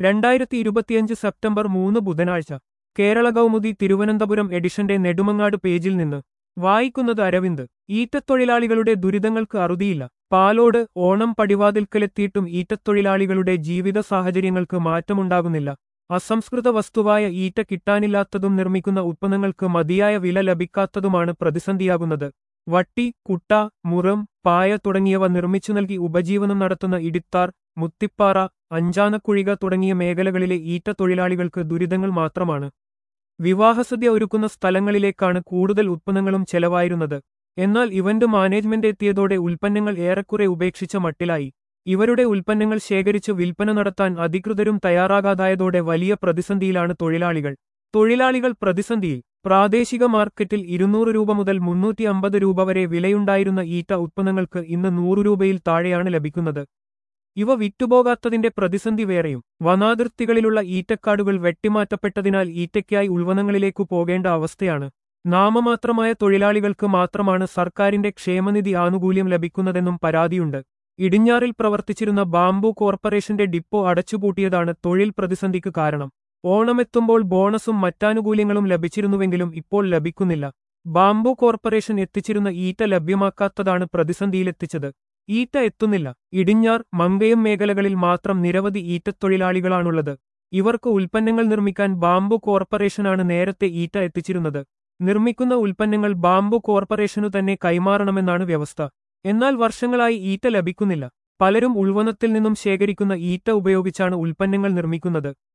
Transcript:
രണ്ടായിരത്തി ഇരുപത്തിയഞ്ച് സെപ്റ്റംബർ മൂന്ന് ബുധനാഴ്ച കേരള കൗമുദി തിരുവനന്തപുരം എഡിഷന്റെ നെടുമങ്ങാട് പേജിൽ നിന്ന് വായിക്കുന്നത് അരവിന്ദ് ഈറ്റത്തൊഴിലാളികളുടെ ദുരിതങ്ങൾക്ക് അറുതിയില്ല പാലോട് ഓണം പടിവാതിൽക്കലെത്തിയിട്ടും ഈറ്റത്തൊഴിലാളികളുടെ ജീവിത സാഹചര്യങ്ങൾക്ക് മാറ്റമുണ്ടാകുന്നില്ല അസംസ്കൃത വസ്തുവായ ഈറ്റ കിട്ടാനില്ലാത്തതും നിർമ്മിക്കുന്ന ഉത്പന്നങ്ങൾക്ക് മതിയായ വില ലഭിക്കാത്തതുമാണ് പ്രതിസന്ധിയാകുന്നത് വട്ടി കുട്ട മുറം പായ തുടങ്ങിയവ നിർമ്മിച്ചു നൽകി ഉപജീവനം നടത്തുന്ന ഇടിത്താർ മുത്തിപ്പാറ അഞ്ചാനക്കുഴിക തുടങ്ങിയ മേഖലകളിലെ ഈറ്റ തൊഴിലാളികൾക്ക് ദുരിതങ്ങൾ മാത്രമാണ് വിവാഹസദ്യ ഒരുക്കുന്ന സ്ഥലങ്ങളിലേക്കാണ് കൂടുതൽ ഉത്പന്നങ്ങളും ചെലവായിരുന്നത് എന്നാൽ ഇവന്റ് മാനേജ്മെന്റ് എത്തിയതോടെ ഉൽപ്പന്നങ്ങൾ ഏറെക്കുറെ ഉപേക്ഷിച്ച മട്ടിലായി ഇവരുടെ ഉൽപ്പന്നങ്ങൾ ശേഖരിച്ച് വിൽപ്പന നടത്താൻ അധികൃതരും തയ്യാറാകാതായതോടെ വലിയ പ്രതിസന്ധിയിലാണ് തൊഴിലാളികൾ തൊഴിലാളികൾ പ്രതിസന്ധിയിൽ പ്രാദേശിക മാർക്കറ്റിൽ ഇരുന്നൂറ് രൂപ മുതൽ മുന്നൂറ്റി അമ്പത് രൂപ വരെ വിലയുണ്ടായിരുന്ന ഈറ്റ ഉത്പന്നങ്ങൾക്ക് ഇന്ന് നൂറു രൂപയിൽ താഴെയാണ് ലഭിക്കുന്നത് ഇവ വിറ്റുപോകാത്തതിന്റെ പ്രതിസന്ധി വേറെയും വനാതിർത്തികളിലുള്ള ഈറ്റക്കാടുകൾ വെട്ടിമാറ്റപ്പെട്ടതിനാൽ ഈറ്റയ്ക്കായി ഉൾവനങ്ങളിലേക്കു പോകേണ്ട അവസ്ഥയാണ് നാമമാത്രമായ തൊഴിലാളികൾക്ക് മാത്രമാണ് സർക്കാരിന്റെ ക്ഷേമനിധി ആനുകൂല്യം ലഭിക്കുന്നതെന്നും പരാതിയുണ്ട് ഇടിഞ്ഞാറിൽ പ്രവർത്തിച്ചിരുന്ന ബാംബു കോർപ്പറേഷന്റെ ഡിപ്പോ അടച്ചുപൂട്ടിയതാണ് തൊഴിൽ പ്രതിസന്ധിക്ക് കാരണം ഓണമെത്തുമ്പോൾ ബോണസും മറ്റാനുകൂല്യങ്ങളും ലഭിച്ചിരുന്നുവെങ്കിലും ഇപ്പോൾ ലഭിക്കുന്നില്ല ബാംബു കോർപ്പറേഷൻ എത്തിച്ചിരുന്ന ഈറ്റ ലഭ്യമാക്കാത്തതാണ് പ്രതിസന്ധിയിലെത്തിച്ചത് ഈറ്റ എത്തുന്നില്ല ഇടിഞ്ഞാർ മങ്കയം മേഖലകളിൽ മാത്രം നിരവധി ഈറ്റത്തൊഴിലാളികളാണുള്ളത് ഇവർക്ക് ഉൽപ്പന്നങ്ങൾ നിർമ്മിക്കാൻ ബാംബു കോർപ്പറേഷനാണ് നേരത്തെ ഈറ്റ എത്തിച്ചിരുന്നത് നിർമ്മിക്കുന്ന ഉൽപ്പന്നങ്ങൾ ബാംബു കോർപ്പറേഷനു തന്നെ കൈമാറണമെന്നാണ് വ്യവസ്ഥ എന്നാൽ വർഷങ്ങളായി ഈറ്റ ലഭിക്കുന്നില്ല പലരും ഉൾവനത്തിൽ നിന്നും ശേഖരിക്കുന്ന ഈറ്റ ഉപയോഗിച്ചാണ് ഉൽപ്പന്നങ്ങൾ നിർമ്മിക്കുന്നത്